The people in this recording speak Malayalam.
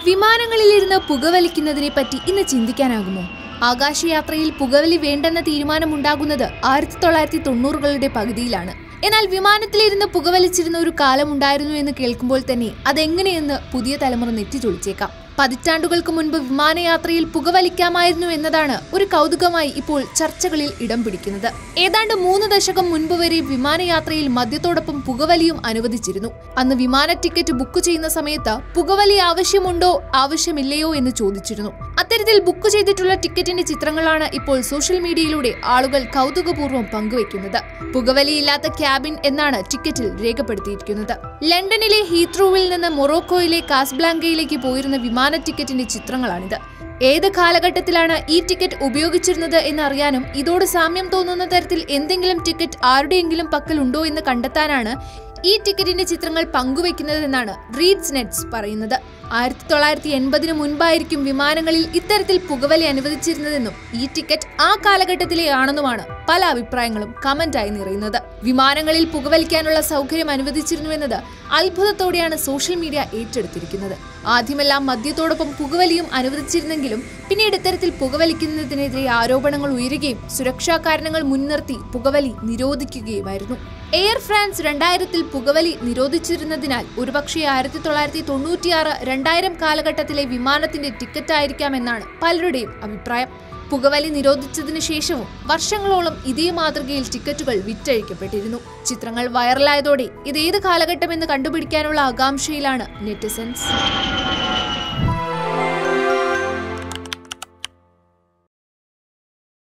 വിമാനങ്ങളിലിരുന്ന് പുകവലിക്കുന്നതിനെ പറ്റി ഇന്ന് ചിന്തിക്കാനാകുമോ ആകാശയാത്രയിൽ പുകവലി വേണ്ടെന്ന തീരുമാനമുണ്ടാകുന്നത് ആയിരത്തി തൊള്ളായിരത്തി തൊണ്ണൂറുകളുടെ പകുതിയിലാണ് എന്നാൽ വിമാനത്തിലിരുന്ന് പുകവലിച്ചിരുന്ന ഒരു കാലമുണ്ടായിരുന്നു എന്ന് കേൾക്കുമ്പോൾ തന്നെ അതെങ്ങനെയെന്ന് പുതിയ തലമുറ നെറ്റിച്ചൊളിച്ചേക്കാം പതിറ്റാണ്ടുകൾക്ക് മുൻപ് വിമാനയാത്രയിൽ പുകവലിക്കാമായിരുന്നു എന്നതാണ് ഒരു കൗതുകമായി ഇപ്പോൾ ചർച്ചകളിൽ ഇടം പിടിക്കുന്നത് ഏതാണ്ട് മൂന്ന് ദശകം മുൻപ് വരെ വിമാനയാത്രയിൽ മദ്യത്തോടൊപ്പം പുകവലിയും അനുവദിച്ചിരുന്നു അന്ന് വിമാന ടിക്കറ്റ് ബുക്ക് ചെയ്യുന്ന സമയത്ത് പുകവലി ആവശ്യമുണ്ടോ ആവശ്യമില്ലയോ എന്ന് ചോദിച്ചിരുന്നു അത്തരത്തിൽ ബുക്ക് ചെയ്തിട്ടുള്ള ടിക്കറ്റിന്റെ ചിത്രങ്ങളാണ് ഇപ്പോൾ സോഷ്യൽ മീഡിയയിലൂടെ ആളുകൾ കൗതുകപൂർവ്വം പങ്കുവെക്കുന്നത് പുകവലിയില്ലാത്ത ക്യാബിൻ എന്നാണ് ടിക്കറ്റിൽ രേഖപ്പെടുത്തിയിരിക്കുന്നത് ലണ്ടനിലെ ഹീത്രൂവിൽ നിന്ന് മൊറോക്കോയിലെ കാസ്ബ്ലാങ്കയിലേക്ക് പോയിരുന്ന വിമാന ടിക്കറ്റിന്റെ ചിത്രങ്ങളാണിത് ഏത് കാലഘട്ടത്തിലാണ് ഈ ടിക്കറ്റ് ഉപയോഗിച്ചിരുന്നത് എന്നറിയാനും ഇതോട് സാമ്യം തോന്നുന്ന തരത്തിൽ എന്തെങ്കിലും ടിക്കറ്റ് ആരുടെയെങ്കിലും പക്കലുണ്ടോ എന്ന് കണ്ടെത്താനാണ് ഈ ടിക്കറ്റിന്റെ ചിത്രങ്ങൾ പങ്കുവെക്കുന്നതെന്നാണ് റീഡ്സ് നെറ്റ്സ് പറയുന്നത് ആയിരത്തി തൊള്ളായിരത്തി എൺപതിനു മുൻപായിരിക്കും വിമാനങ്ങളിൽ ഇത്തരത്തിൽ പുകവലി അനുവദിച്ചിരുന്നതെന്നും ഈ ടിക്കറ്റ് ആ കാലഘട്ടത്തിലെ ആണെന്നുമാണ് പല അഭിപ്രായങ്ങളും കമന്റായി നിറയുന്നത് വിമാനങ്ങളിൽ പുകവലിക്കാനുള്ള സൗകര്യം അനുവദിച്ചിരുന്നുവെന്നത് അത്ഭുതത്തോടെയാണ് സോഷ്യൽ മീഡിയ ഏറ്റെടുത്തിരിക്കുന്നത് ആദ്യമെല്ലാം മദ്യത്തോടൊപ്പം പുകവലിയും അനുവദിച്ചിരുന്നെങ്കിലും പിന്നീട് ഇത്തരത്തിൽ പുകവലിക്കുന്നതിനെതിരെ ആരോപണങ്ങൾ ഉയരുകയും സുരക്ഷാ കാരണങ്ങൾ മുൻനിർത്തി പുകവലി നിരോധിക്കുകയുമായിരുന്നു എയർ ഫ്രാൻസ് രണ്ടായിരത്തിൽ പുകവലി നിരോധിച്ചിരുന്നതിനാൽ ഒരുപക്ഷെ ആയിരത്തി തൊള്ളായിരത്തി തൊണ്ണൂറ്റിയാറ് രണ്ടായിരം കാലഘട്ടത്തിലെ വിമാനത്തിന്റെ ടിക്കറ്റ് ആയിരിക്കാമെന്നാണ് പലരുടെയും അഭിപ്രായം പുകവലി നിരോധിച്ചതിനു ശേഷവും വർഷങ്ങളോളം ഇതേ മാതൃകയിൽ ടിക്കറ്റുകൾ വിറ്റഴിക്കപ്പെട്ടിരുന്നു ചിത്രങ്ങൾ വൈറലായതോടെ ഇത് ഏത് കാലഘട്ടമെന്ന് കണ്ടുപിടിക്കാനുള്ള ആകാംക്ഷയിലാണ് നെറ്റിസൻസ്